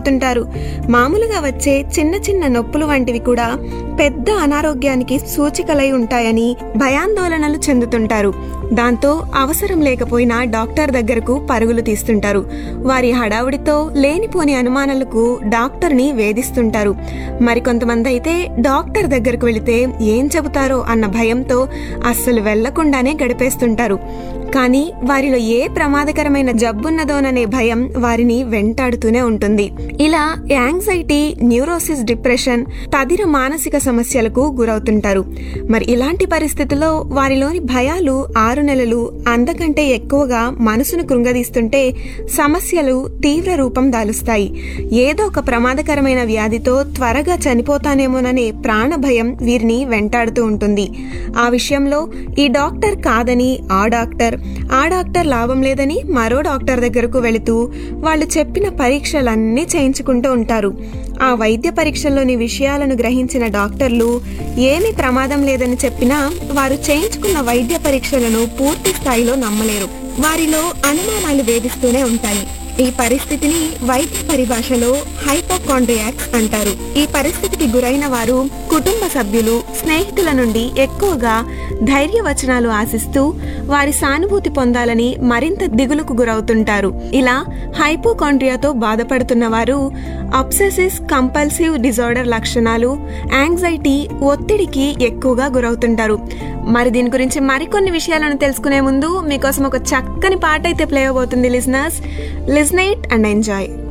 మర్చిపోతుంటారు మామూలుగా వచ్చే చిన్న చిన్న నొప్పులు వంటివి కూడా పెద్ద అనారోగ్యానికి సూచికలై ఉంటాయని భయాందోళనలు చెందుతుంటారు దాంతో అవసరం లేకపోయినా డాక్టర్ దగ్గరకు పరుగులు తీస్తుంటారు వారి హడావుడితో లేనిపోని అనుమానాలకు డాక్టర్ని వేధిస్తుంటారు మరికొంతమంది అయితే డాక్టర్ దగ్గరకు వెళితే ఏం చెబుతారో అన్న భయంతో అస్సలు వెళ్లకుండానే గడిపేస్తుంటారు కానీ వారిలో ఏ ప్రమాదకరమైన జబ్బున్నదోననే భయం వారిని వెంటాడుతూనే ఉంటుంది ఇలా యాంగ్జైటీ న్యూరోసిస్ డిప్రెషన్ తదిర మానసిక సమస్యలకు గురవుతుంటారు మరి ఇలాంటి పరిస్థితుల్లో వారిలోని భయాలు ఆరు నెలలు అంతకంటే ఎక్కువగా మనసును కృంగదీస్తుంటే సమస్యలు తీవ్ర రూపం దాలుస్తాయి ఏదో ఒక ప్రమాదకరమైన వ్యాధితో త్వరగా చనిపోతానేమోననే ప్రాణ భయం వీరిని వెంటాడుతూ ఉంటుంది ఆ విషయంలో ఈ డాక్టర్ కాదని ఆ డాక్టర్ ఆ డాక్టర్ లాభం లేదని మరో డాక్టర్ దగ్గరకు వెళుతూ వాళ్ళు చెప్పిన పరీక్షలన్నీ చేయించుకుంటూ ఉంటారు ఆ వైద్య పరీక్షల్లోని విషయాలను గ్రహించిన డాక్టర్లు ఏమీ ప్రమాదం లేదని చెప్పినా వారు చేయించుకున్న వైద్య పరీక్షలను పూర్తి స్థాయిలో నమ్మలేరు వారిలో అనుమానాలు వేధిస్తూనే ఉంటాయి ఈ పరిస్థితిని వైద్య పరిభాషలో హైపోకాండ్రియాక్స్ అంటారు ఈ పరిస్థితికి గురైన వారు కుటుంబ సభ్యులు స్నేహితుల నుండి ఎక్కువగా ధైర్య వచనాలు ఆశిస్తూ వారి సానుభూతి పొందాలని మరింత దిగులుకు గురవుతుంటారు ఇలా హైపోకాండ్రియాతో బాధపడుతున్న వారు అబ్సెసిస్ కంపల్సివ్ డిజార్డర్ లక్షణాలు యాంగ్జైటీ ఒత్తిడికి ఎక్కువగా గురవుతుంటారు మరి దీని గురించి మరికొన్ని విషయాలను తెలుసుకునే ముందు మీకోసం ఒక చక్కని పాట అయితే ప్లే అవబోతుంది లిజనర్స్ లిజనైట్ అండ్ ఎంజాయ్